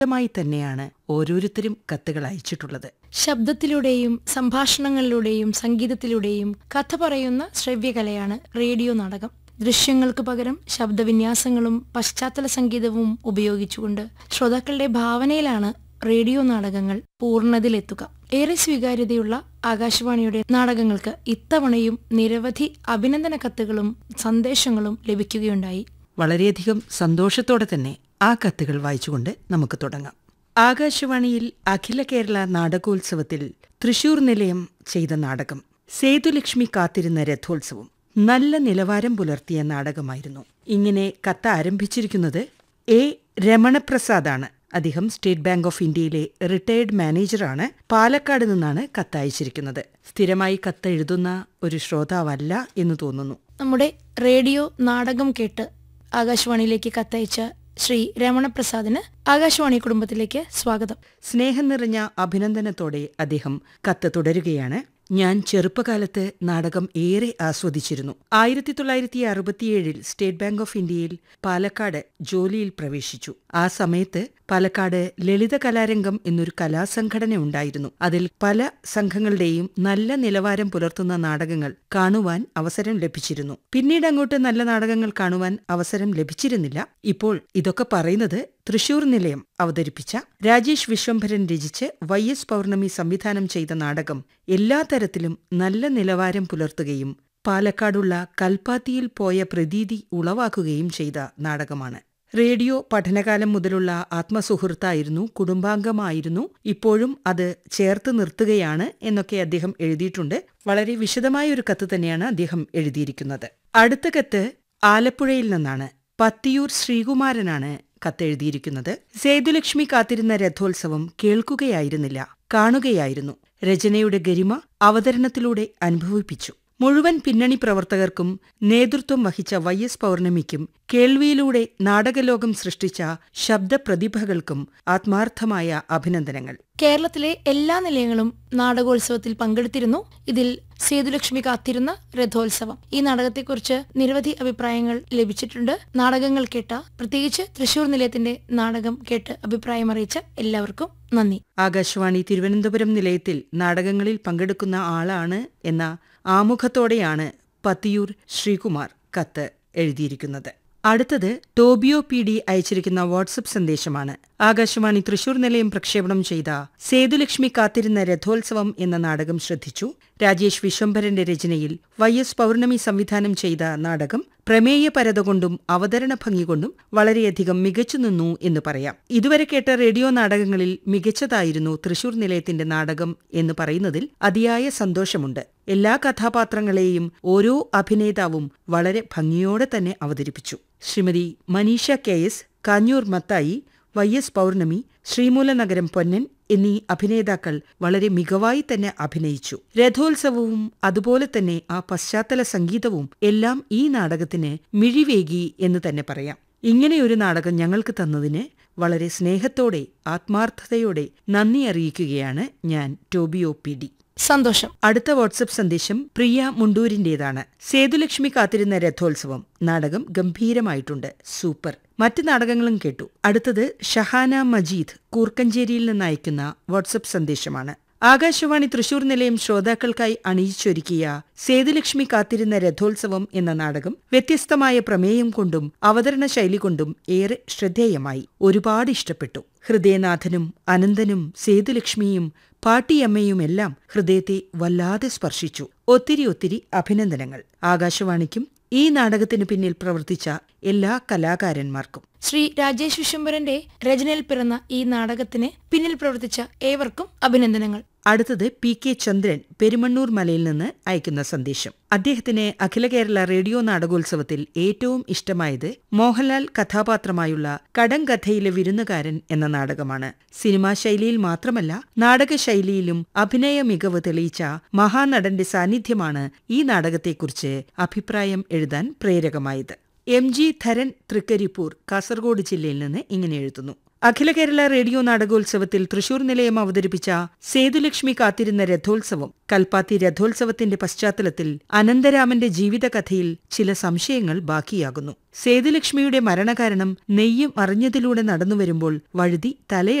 മായി തന്നെയാണ് ഓരോരുത്തരും കത്തുകൾ അയച്ചിട്ടുള്ളത് ശബ്ദത്തിലൂടെയും സംഭാഷണങ്ങളിലൂടെയും സംഗീതത്തിലൂടെയും കഥ പറയുന്ന ശ്രവ്യകലയാണ് റേഡിയോ നാടകം ദൃശ്യങ്ങൾക്ക് പകരം ശബ്ദവിന്യാസങ്ങളും പശ്ചാത്തല സംഗീതവും ഉപയോഗിച്ചുകൊണ്ട് ശ്രോതാക്കളുടെ ഭാവനയിലാണ് റേഡിയോ നാടകങ്ങൾ പൂർണ്ണതയിലെത്തുക ഏറെ സ്വീകാര്യതയുള്ള ആകാശവാണിയുടെ നാടകങ്ങൾക്ക് ഇത്തവണയും നിരവധി അഭിനന്ദന കത്തുകളും സന്ദേശങ്ങളും ലഭിക്കുകയുണ്ടായി വളരെയധികം സന്തോഷത്തോടെ തന്നെ ആ കത്തുകൾ വായിച്ചുകൊണ്ട് നമുക്ക് തുടങ്ങാം ആകാശവാണിയിൽ അഖില കേരള നാടകോത്സവത്തിൽ തൃശൂർ നിലയം ചെയ്ത നാടകം സേതുലക്ഷ്മി കാത്തിരുന്ന രഥോത്സവം നല്ല നിലവാരം പുലർത്തിയ നാടകമായിരുന്നു ഇങ്ങനെ കത്ത് ആരംഭിച്ചിരിക്കുന്നത് എ രമണപ്രസാദാണ് അദ്ദേഹം സ്റ്റേറ്റ് ബാങ്ക് ഓഫ് ഇന്ത്യയിലെ റിട്ടയർഡ് മാനേജറാണ് പാലക്കാട് നിന്നാണ് കത്തയച്ചിരിക്കുന്നത് സ്ഥിരമായി കത്ത് എഴുതുന്ന ഒരു ശ്രോതാവല്ല എന്ന് തോന്നുന്നു നമ്മുടെ റേഡിയോ നാടകം കേട്ട് ആകാശവാണിയിലേക്ക് കത്തയച്ച ശ്രീ രമണപ്രസാദിന് ആകാശവാണി കുടുംബത്തിലേക്ക് സ്വാഗതം സ്നേഹം നിറഞ്ഞ അഭിനന്ദനത്തോടെ അദ്ദേഹം കത്ത് തുടരുകയാണ് ഞാൻ ചെറുപ്പകാലത്ത് നാടകം ഏറെ ആസ്വദിച്ചിരുന്നു ആയിരത്തി തൊള്ളായിരത്തി അറുപത്തിയേഴിൽ സ്റ്റേറ്റ് ബാങ്ക് ഓഫ് ഇന്ത്യയിൽ പാലക്കാട് ജോലിയിൽ പ്രവേശിച്ചു ആ സമയത്ത് പാലക്കാട് ലളിത കലാരംഗം എന്നൊരു കലാസംഘടന ഉണ്ടായിരുന്നു അതിൽ പല സംഘങ്ങളുടെയും നല്ല നിലവാരം പുലർത്തുന്ന നാടകങ്ങൾ കാണുവാൻ അവസരം ലഭിച്ചിരുന്നു പിന്നീട് അങ്ങോട്ട് നല്ല നാടകങ്ങൾ കാണുവാൻ അവസരം ലഭിച്ചിരുന്നില്ല ഇപ്പോൾ ഇതൊക്കെ പറയുന്നത് തൃശൂർ നിലയം അവതരിപ്പിച്ച രാജേഷ് വിശ്വംഭരൻ രചിച്ച് വൈ എസ് പൗർണമി സംവിധാനം ചെയ്ത നാടകം എല്ലാ തരത്തിലും നല്ല നിലവാരം പുലർത്തുകയും പാലക്കാടുള്ള കൽപ്പാത്തിയിൽ പോയ പ്രതീതി ഉളവാക്കുകയും ചെയ്ത നാടകമാണ് റേഡിയോ പഠനകാലം മുതലുള്ള ആത്മസുഹൃത്തായിരുന്നു കുടുംബാംഗമായിരുന്നു ഇപ്പോഴും അത് ചേർത്ത് നിർത്തുകയാണ് എന്നൊക്കെ അദ്ദേഹം എഴുതിയിട്ടുണ്ട് വളരെ വിശദമായ ഒരു കത്ത് തന്നെയാണ് അദ്ദേഹം എഴുതിയിരിക്കുന്നത് അടുത്ത കത്ത് ആലപ്പുഴയിൽ നിന്നാണ് പത്തിയൂർ ശ്രീകുമാരനാണ് കത്തെഴുതിയിരിക്കുന്നത് സേതുലക്ഷ്മി കാത്തിരുന്ന രഥോത്സവം കേൾക്കുകയായിരുന്നില്ല കാണുകയായിരുന്നു രചനയുടെ ഗരിമ അവതരണത്തിലൂടെ അനുഭവിപ്പിച്ചു മുഴുവൻ പിന്നണി പ്രവർത്തകർക്കും നേതൃത്വം വഹിച്ച വൈ എസ് പൗർണമിക്കും കേൾവിയിലൂടെ നാടകലോകം സൃഷ്ടിച്ച ശബ്ദപ്രതിഭകൾക്കും ആത്മാർത്ഥമായ അഭിനന്ദനങ്ങൾ കേരളത്തിലെ എല്ലാ നിലയങ്ങളും നാടകോത്സവത്തിൽ പങ്കെടുത്തിരുന്നു ഇതിൽ സേതുലക്ഷ്മി കാത്തിരുന്ന രഥോത്സവം ഈ നാടകത്തെക്കുറിച്ച് നിരവധി അഭിപ്രായങ്ങൾ ലഭിച്ചിട്ടുണ്ട് നാടകങ്ങൾ കേട്ട പ്രത്യേകിച്ച് തൃശൂർ നിലയത്തിന്റെ നാടകം കേട്ട് അഭിപ്രായം അറിയിച്ച എല്ലാവർക്കും നന്ദി ആകാശവാണി തിരുവനന്തപുരം നിലയത്തിൽ നാടകങ്ങളിൽ പങ്കെടുക്കുന്ന ആളാണ് എന്ന ആമുഖത്തോടെയാണ് പത്തിയൂർ ശ്രീകുമാർ കത്ത് എഴുതിയിരിക്കുന്നത് അടുത്തത് ടോബിയോ പി ഡി അയച്ചിരിക്കുന്ന വാട്സപ്പ് സന്ദേശമാണ് ആകാശവാണി തൃശൂർ നിലയം പ്രക്ഷേപണം ചെയ്ത സേതുലക്ഷ്മി കാത്തിരുന്ന രഥോത്സവം എന്ന നാടകം ശ്രദ്ധിച്ചു രാജേഷ് വിശ്വംഭരന്റെ രചനയിൽ വൈ എസ് പൗർണമി സംവിധാനം ചെയ്ത നാടകം പ്രമേയപരത കൊണ്ടും അവതരണ ഭംഗി കൊണ്ടും വളരെയധികം മികച്ചു നിന്നു എന്ന് പറയാം ഇതുവരെ കേട്ട റേഡിയോ നാടകങ്ങളിൽ മികച്ചതായിരുന്നു തൃശൂർ നിലയത്തിന്റെ നാടകം എന്ന് പറയുന്നതിൽ അതിയായ സന്തോഷമുണ്ട് എല്ലാ കഥാപാത്രങ്ങളെയും ഓരോ അഭിനേതാവും വളരെ ഭംഗിയോടെ തന്നെ അവതരിപ്പിച്ചു Shrimati Manisha K S Kanjoor Mathai Y S Pournami Sreemoolanagaram Ponnan എന്നീ അഭിനേതാക്കൾ വളരെ മികവായി തന്നെ അഭിനയിച്ചു രഥോത്സവവും അതുപോലെ തന്നെ ആ പശ്ചാത്തല സംഗീതവും എല്ലാം ഈ നാടകത്തിന് മിഴിവേകി എന്ന് തന്നെ പറയാം ഇങ്ങനെയൊരു നാടകം ഞങ്ങൾക്ക് തന്നതിന് വളരെ സ്നേഹത്തോടെ ആത്മാർത്ഥതയോടെ നന്ദി അറിയിക്കുകയാണ് ഞാൻ ടോബിയോ പി ഡി സന്തോഷം അടുത്ത വാട്സപ്പ് സന്ദേശം പ്രിയ മുണ്ടൂരിന്റേതാണ് സേതുലക്ഷ്മി കാത്തിരുന്ന രഥോത്സവം നാടകം ഗംഭീരമായിട്ടുണ്ട് സൂപ്പർ മറ്റ് നാടകങ്ങളും കേട്ടു അടുത്തത് ഷഹാന മജീദ് കൂർക്കഞ്ചേരിയിൽ നിന്ന് അയക്കുന്ന വാട്സപ്പ് സന്ദേശമാണ് ആകാശവാണി തൃശൂർ നിലയം ശ്രോതാക്കൾക്കായി അണിയിച്ചൊരുക്കിയ സേതുലക്ഷ്മി കാത്തിരുന്ന രഥോത്സവം എന്ന നാടകം വ്യത്യസ്തമായ പ്രമേയം കൊണ്ടും അവതരണ ശൈലി കൊണ്ടും ഏറെ ശ്രദ്ധേയമായി ഒരുപാട് ഇഷ്ടപ്പെട്ടു ഹൃദയനാഥനും അനന്തനും സേതുലക്ഷ്മിയും പാട്ടിയമ്മയുമെല്ലാം ഹൃദയത്തെ വല്ലാതെ സ്പർശിച്ചു ഒത്തിരി ഒത്തിരി അഭിനന്ദനങ്ങൾ ആകാശവാണിക്കും ഈ നാടകത്തിനു പിന്നിൽ പ്രവർത്തിച്ച എല്ലാ കലാകാരന്മാർക്കും ശ്രീ രാജേഷ് വിശ്വംഭരന്റെ രചനയിൽ പിറന്ന ഈ നാടകത്തിന് പിന്നിൽ പ്രവർത്തിച്ച ഏവർക്കും അഭിനന്ദനങ്ങൾ അടുത്തത് പി കെ ചന്ദ്രൻ പെരുമണ്ണൂർ മലയിൽ നിന്ന് അയക്കുന്ന സന്ദേശം അദ്ദേഹത്തിന് അഖില കേരള റേഡിയോ നാടകോത്സവത്തിൽ ഏറ്റവും ഇഷ്ടമായത് മോഹൻലാൽ കഥാപാത്രമായുള്ള കടങ്കഥയിലെ വിരുന്നുകാരൻ എന്ന നാടകമാണ് സിനിമാ ശൈലിയിൽ മാത്രമല്ല നാടകശൈലിയിലും അഭിനയ മികവ് തെളിയിച്ച മഹാനടന്റെ സാന്നിധ്യമാണ് ഈ നാടകത്തെക്കുറിച്ച് അഭിപ്രായം എഴുതാൻ പ്രേരകമായത് എം ജി ധരൻ തൃക്കരിപ്പൂർ കാസർഗോഡ് ജില്ലയിൽ നിന്ന് ഇങ്ങനെ എഴുതുന്നു അഖില കേരള റേഡിയോ നാടകോത്സവത്തിൽ തൃശൂർ നിലയം അവതരിപ്പിച്ച സേതുലക്ഷ്മി കാത്തിരുന്ന രഥോത്സവം കൽപ്പാത്തി രഥോത്സവത്തിന്റെ പശ്ചാത്തലത്തിൽ അനന്തരാമന്റെ ജീവിതകഥയിൽ ചില സംശയങ്ങൾ ബാക്കിയാകുന്നു സേതുലക്ഷ്മിയുടെ മരണകാരണം നെയ്യും അറിഞ്ഞതിലൂടെ നടന്നുവരുമ്പോൾ വഴുതി തലയ